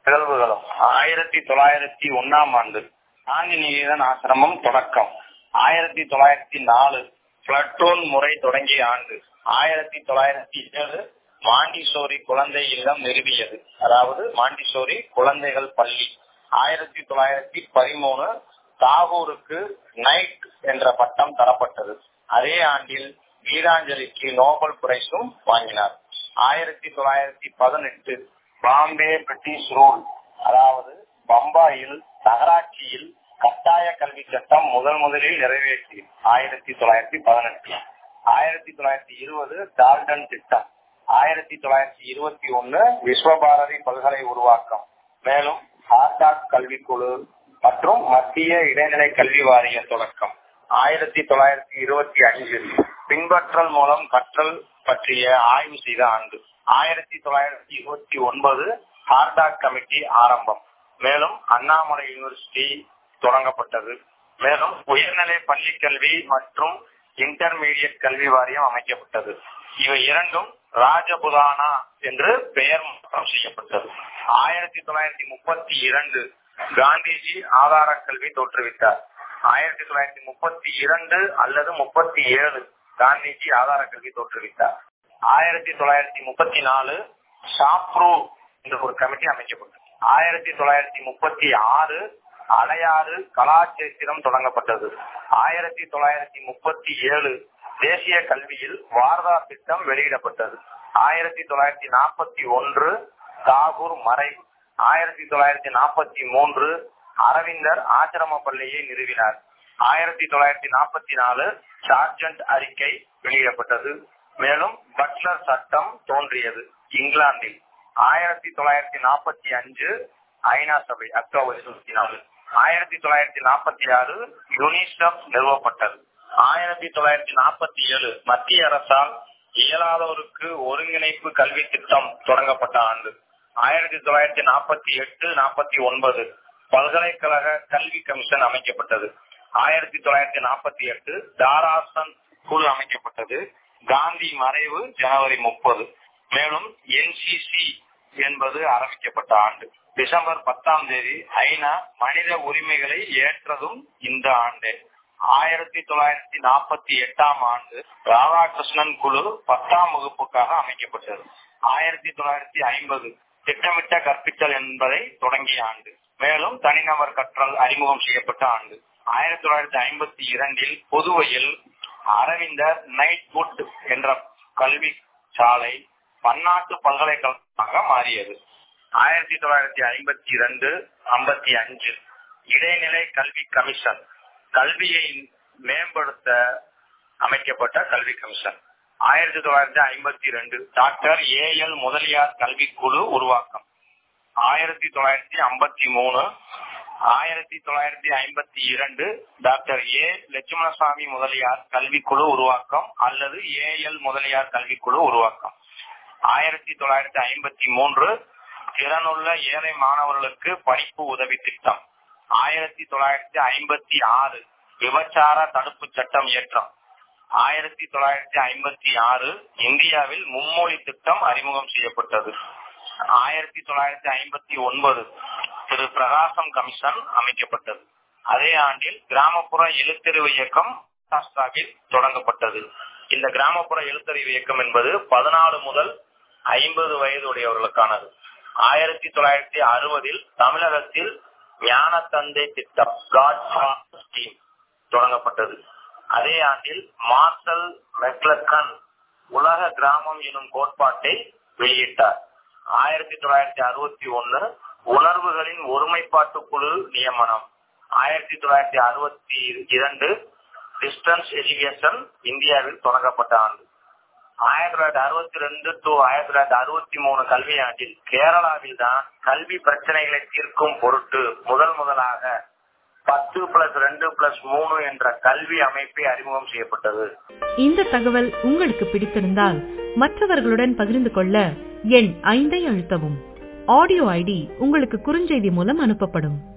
நிகழ்வுகளும் ஆயிரத்தி தொள்ளாயிரத்தி ஒன்னாம் ஆண்டு காந்தி நிகேதன் ஆசிரமம் தொடக்கம் ஆயிரத்தி தொள்ளாயிரத்தி நாலு பிளட்டோன் முறை தொடங்கிய ஆண்டு ஆயிரத்தி தொள்ளாயிரத்தி ஏழு மாண்டிசோரி குழந்தை இல்லம் நிறுவியது அதாவது மாண்டிசோரி குழந்தைகள் பள்ளி ஆயிரத்தி தொள்ளாயிரத்தி பதிமூணு தாகூருக்கு நைட் என்ற பட்டம் தரப்பட்டது அதே ஆண்டில் கீதாஞ்சலிக்கு நோபல் பிரைஸும் வாங்கினார் ஆயிரத்தி தொள்ளாயிரத்தி பதினெட்டு பாம்பே பிரிட்டிஷ் ரூல் அதாவது பம்பாயில் நகராட்சியில் கட்டாய கல்வி சட்டம் முதல் முதலில் நிறைவேற்றி ஆயிரத்தி தொள்ளாயிரத்தி பதினெட்டு ஆயிரத்தி தொள்ளாயிரத்தி இருபது டால்டன் திட்டம் ஆயிரத்தி தொள்ளாயிரத்தி இருபத்தி ஒன்னு விஸ்வபாரதி பல்கலை உருவாக்கம் மேலும் ஹார்டாக் கல்விக்குழு மற்றும் மத்திய இடைநிலை கல்வி வாரிய தொடக்கம் ஆயிரத்தி தொள்ளாயிரத்தி இருபத்தி அஞ்சில் பின்பற்றல் மூலம் கற்றல் பற்றிய ஆய்வு செய்த ஆண்டு ஆயிரத்தி தொள்ளாயிரத்தி இருபத்தி ஒன்பது ஹார்டாக் கமிட்டி ஆரம்பம் மேலும் அண்ணாமலை யூனிவர்சிட்டி தொடங்கப்பட்டது மேலும் உயர்நிலை பள்ளி கல்வி மற்றும் இன்டர்மீடியட் கல்வி வாரியம் அமைக்கப்பட்டது இவை இரண்டும் ராஜபுதானா என்று பெயர் மாற்றம் செய்யப்பட்டது ஆயிரத்தி தொள்ளாயிரத்தி முப்பத்தி இரண்டு காந்திஜி ஆதார கல்வி தோற்றுவித்தார் ஆயிரத்தி தொள்ளாயிரத்தி முப்பத்தி இரண்டு அல்லது முப்பத்தி ஏழு காந்திஜி ஆதார கல்வி தோற்றுவித்தார் ஆயிரத்தி தொள்ளாயிரத்தி முப்பத்தி நாலு ஷாப்ரூ என்ற ஒரு கமிட்டி அமைக்கப்பட்டது ஆயிரத்தி தொள்ளாயிரத்தி முப்பத்தி ஆறு அடையாறு கலாச்சேத்திரம் தொடங்கப்பட்டது ஆயிரத்தி தொள்ளாயிரத்தி முப்பத்தி ஏழு தேசிய கல்வியில் வாரதா திட்டம் வெளியிடப்பட்டது ஆயிரத்தி தொள்ளாயிரத்தி நாற்பத்தி ஒன்று தாகூர் மறைவு ஆயிரத்தி தொள்ளாயிரத்தி நாற்பத்தி மூன்று அரவிந்தர் ஆசிரம பள்ளியை நிறுவினார் ஆயிரத்தி தொள்ளாயிரத்தி நாற்பத்தி நாலு சார்ஜன்ட் அறிக்கை வெளியிடப்பட்டது மேலும் பட்லர் சட்டம் தோன்றியது இங்கிலாந்தில் ஆயிரத்தி தொள்ளாயிரத்தி நாற்பத்தி அஞ்சு ஐநா சபை அக்டோபர் இருபத்தி நாலு ஆயிரத்தி தொள்ளாயிரத்தி நாற்பத்தி ஆறு யுனிசெஃப் நிறுவப்பட்டது ஆயிரத்தி தொள்ளாயிரத்தி நாற்பத்தி ஏழு மத்திய அரசால் இயலாதோருக்கு ஒருங்கிணைப்பு கல்வி திட்டம் தொடங்கப்பட்ட ஆண்டு ஆயிரத்தி தொள்ளாயிரத்தி நாற்பத்தி எட்டு நாற்பத்தி ஒன்பது பல்கலைக்கழக கல்வி கமிஷன் அமைக்கப்பட்டது ஆயிரத்தி தொள்ளாயிரத்தி நாற்பத்தி எட்டு தாராசன் குழு அமைக்கப்பட்டது காந்தி மறைவு ஜனவரி முப்பது மேலும் என்சிசி என்பது ஆரம்பிக்கப்பட்ட ஆண்டு டிசம்பர் பத்தாம் தேதி ஐநா மனித உரிமைகளை ஏற்றதும் இந்த ஆண்டு ஆயிரத்தி தொள்ளாயிரத்தி நாற்பத்தி எட்டாம் ஆண்டு ராதாகிருஷ்ணன் குழு பத்தாம் வகுப்புக்காக அமைக்கப்பட்டது ஆயிரத்தி தொள்ளாயிரத்தி ஐம்பது திட்டமிட்ட கற்பித்தல் என்பதை தொடங்கிய ஆண்டு மேலும் தனிநபர் கற்றல் அறிமுகம் செய்யப்பட்ட ஆண்டு ஆயிரத்தி தொள்ளாயிரத்தி ஐம்பத்தி இரண்டில் புதுவையில் அரவிந்தர் நைட்வுட் என்ற கல்வி சாலை பன்னாட்டு பல்கலைக்கழகமாக மாறியது ஆயிரத்தி தொள்ளாயிரத்தி ஐம்பத்தி இரண்டு ஐம்பத்தி அஞ்சு இடைநிலை கல்வி கமிஷன் கல்வியை மேம்படுத்த அமைக்கப்பட்ட கல்வி கமிஷன் ஆயிரத்தி தொள்ளாயிரத்தி ஐம்பத்தி இரண்டு டாக்டர் ஏ எல் முதலியார் கல்வி குழு உருவாக்கம் ஆயிரத்தி தொள்ளாயிரத்தி ஐம்பத்தி மூணு ஆயிரத்தி தொள்ளாயிரத்தி ஐம்பத்தி இரண்டு டாக்டர் ஏ லட்சுமணசாமி முதலியார் கல்விக்குழு உருவாக்கம் அல்லது ஏ எல் முதலியார் கல்விக்குழு உருவாக்கம் ஆயிரத்தி தொள்ளாயிரத்தி ஐம்பத்தி மூன்று திறனுள்ள ஏழை மாணவர்களுக்கு படிப்பு உதவி திட்டம் ஆயிரத்தி தொள்ளாயிரத்தி ஐம்பத்தி ஆறு விபச்சார தடுப்பு சட்டம் இயற்றம் ஆயிரத்தி தொள்ளாயிரத்தி ஐம்பத்தி ஆறு இந்தியாவில் மும்மொழி திட்டம் அறிமுகம் செய்யப்பட்டது ஆயிரத்தி தொள்ளாயிரத்தி ஐம்பத்தி ஒன்பது திரு பிரகாசம் கமிஷன் அமைக்கப்பட்டது அதே ஆண்டில் கிராமப்புற எழுத்தறிவு இயக்கம் மகாராஷ்டிராவில் தொடங்கப்பட்டது இந்த கிராமப்புற எழுத்தறிவு இயக்கம் என்பது பதினாலு முதல் ஐம்பது வயது உடையவர்களுக்கானது ஆயிரத்தி தொள்ளாயிரத்தி அறுபதில் தமிழகத்தில் ஞான தந்தை திட்டம் காட் ஸ்கீம் தொடங்கப்பட்டது அதே ஆண்டில் மார்சல் மெக்லக்கன் உலக கிராமம் எனும் கோட்பாட்டை வெளியிட்டார் ஆயிரத்தி தொள்ளாயிரத்தி அறுபத்தி ஒன்னு உணர்வுகளின் ஒருமைப்பாட்டு குழு நியமனம் ஆயிரத்தி தொள்ளாயிரத்தி அறுபத்தி இரண்டு டிஸ்டன்ஸ் எஜுகேஷன் இந்தியாவில் தொடங்கப்பட்ட ஆண்டு ஆயிரத்தி தொள்ளாயிரத்தி அறுபத்தி ரெண்டு டு ஆயிரத்தி தொள்ளாயிரத்தி அறுபத்தி மூணு கல்வியாண்டில் கேரளாவில் தான் கல்வி பிரச்சனைகளை தீர்க்கும் பொருட்டு முதல் முதலாக பத்து பிளஸ் ரெண்டு பிளஸ் மூணு என்ற கல்வி அமைப்பை அறிமுகம் செய்யப்பட்டது இந்த தகவல் உங்களுக்கு பிடித்திருந்தால் மற்றவர்களுடன் பகிர்ந்து கொள்ள எண் ஐந்தை அழுத்தவும் ஆடியோ ஐடி உங்களுக்கு குறுஞ்செய்தி மூலம் அனுப்பப்படும்